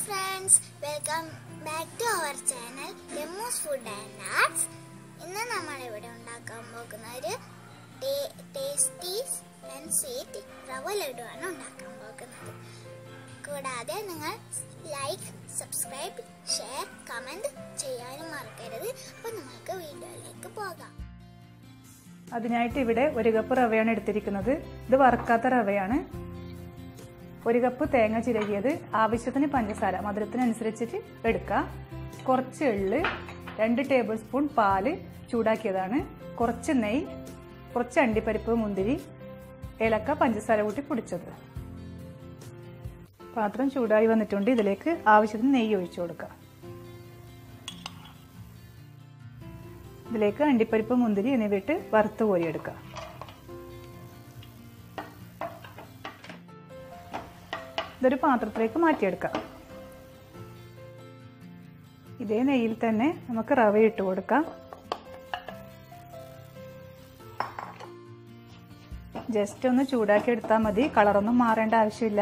friends welcome back to our channel Demos food and arts ഇന്ന് നമ്മൾ ഇവിടെ ഉണ്ടാക്കാൻ പോകുന്ന ഒരു ടേസ്റ്റി ആൻഡ് സ്വീറ്റ് റവ ലഡു ആണ് ഉണ്ടാക്കാൻ പോകുന്നത് കൂടാതെ നിങ്ങൾ ലൈക്ക് സബ്സ്ക്രൈബ് ഷെയർ കമൻറ്റ് ചെയ്യാനും മറക്കരുത് അപ്പോൾ നമുക്ക് വീഡിയോയിലേക്ക് പോകാം അതിനായിട്ട് ഇവിടെ ഒരു കപ്പ് റവയാണ് എടുത്തിരിക്കുന്നത് ഇത് വറുക്കാത്ത റവയാണ് ഒരു കപ്പ് തേങ്ങ ചിരകിയത് ആവശ്യത്തിന് പഞ്ചസാര മധുരത്തിനനുസരിച്ചിട്ട് എടുക്കുക കുറച്ച് എള്ള് രണ്ട് ടേബിൾ സ്പൂൺ പാല് ചൂടാക്കിയതാണ് കുറച്ച് നെയ്യ് കുറച്ച് അണ്ടിപ്പരിപ്പ് മുന്തിരി ഏലക്ക പഞ്ചസാര കൂട്ടി പൊടിച്ചത് പാത്രം ചൂടായി വന്നിട്ടുണ്ട് ഇതിലേക്ക് ആവശ്യത്തിന് നെയ്യ് ഒഴിച്ചു കൊടുക്കുക ഇതിലേക്ക് അണ്ടിപ്പരിപ്പ് മുന്തിരി എന്നിവയിട്ട് വറുത്ത് കോരിയെടുക്കുക ഇതൊരു പാത്രത്തിലേക്ക് മാറ്റിയെടുക്കാം ഇതേ നെയ്യിൽ തന്നെ നമുക്ക് റവ ഇട്ട് കൊടുക്കാം ജസ്റ്റ് ഒന്ന് ചൂടാക്കി എടുത്താൽ മതി കളറൊന്നും മാറേണ്ട ആവശ്യമില്ല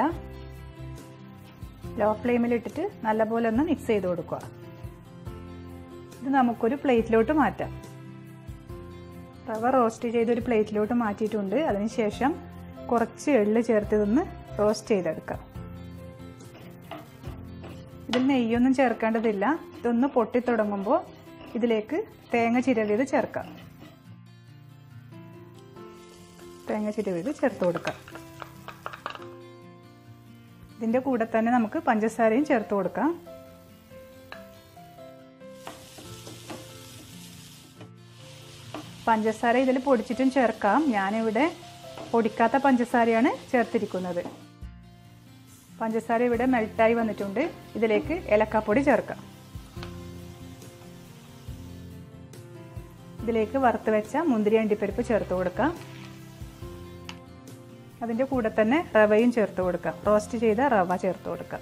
ലോ ഫ്ലെയിമിൽ ഇട്ടിട്ട് നല്ലപോലെ ഒന്ന് മിക്സ് ചെയ്ത് കൊടുക്കുക ഇത് നമുക്കൊരു പ്ലേറ്റിലോട്ട് മാറ്റാം റവ റോസ്റ്റ് ചെയ്തൊരു പ്ലേറ്റിലോട്ട് മാറ്റിയിട്ടുണ്ട് അതിനുശേഷം കുറച്ച് എള്ള് ചേർത്ത് ഇതൊന്ന് റോസ്റ്റ് ചെയ്തെടുക്കാം ഇതിൽ നെയ്യൊന്നും ചേർക്കേണ്ടതില്ല ഇതൊന്ന് പൊട്ടി തുടങ്ങുമ്പോൾ ഇതിലേക്ക് തേങ്ങ ചിരവിയത് ചേർക്കാം തേങ്ങ ചിരവിയത് ചേർത്ത് കൊടുക്കാം ഇതിൻ്റെ കൂടെ തന്നെ നമുക്ക് പഞ്ചസാരയും ചേർത്ത് കൊടുക്കാം പഞ്ചസാര ഇതിൽ പൊടിച്ചിട്ടും ചേർക്കാം ഞാനിവിടെ പൊടിക്കാത്ത പഞ്ചസാരയാണ് ചേർത്തിരിക്കുന്നത് പഞ്ചസാര ഇവിടെ മെൽട്ടായി വന്നിട്ടുണ്ട് ഇതിലേക്ക് ഏലക്കാപ്പൊടി ചേർക്കാം ഇതിലേക്ക് വറുത്ത് വെച്ച മുന്തിരി അണ്ടിപ്പരിപ്പ് ചേർത്ത് കൊടുക്കാം അതിൻ്റെ കൂടെ തന്നെ റവയും ചേർത്ത് കൊടുക്കാം റോസ്റ്റ് ചെയ്ത റവ ചേർത്ത് കൊടുക്കാം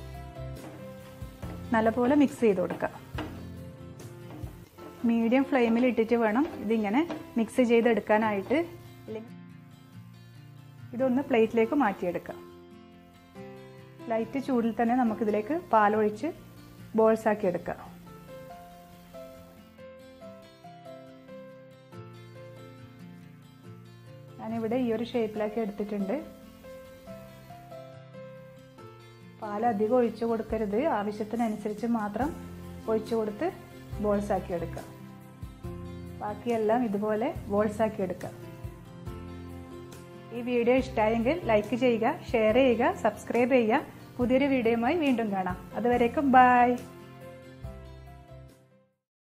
നല്ലപോലെ മിക്സ് ചെയ്ത് കൊടുക്കാം മീഡിയം ഫ്ലെയിമിൽ ഇട്ടിട്ട് വേണം ഇതിങ്ങനെ മിക്സ് ചെയ്തെടുക്കാനായിട്ട് ഇതൊന്ന് പ്ലേറ്റിലേക്ക് മാറ്റിയെടുക്കാം ലൈറ്റ് ചൂടിൽ തന്നെ നമുക്കിതിലേക്ക് പാലൊഴിച്ച് ബോൾസ് ആക്കി എടുക്കാം ഞാനിവിടെ ഈ ഒരു ഷേപ്പിലാക്കി എടുത്തിട്ടുണ്ട് പാൽ അധികം ഒഴിച്ചു കൊടുക്കരുത് ആവശ്യത്തിനനുസരിച്ച് മാത്രം ഒഴിച്ചു കൊടുത്ത് ബോൾസ് ആക്കി എടുക്കാം ബാക്കിയെല്ലാം ഇതുപോലെ ബോൾസ് ആക്കി എടുക്കാം ഈ വീഡിയോ ഇഷ്ടമായെങ്കിൽ ലൈക്ക് ചെയ്യുക ഷെയർ ചെയ്യുക സബ്സ്ക്രൈബ് ചെയ്യുക പുതിയൊരു വീഡിയോയുമായി വീണ്ടും കാണാം അതുവരേക്കും ബൈ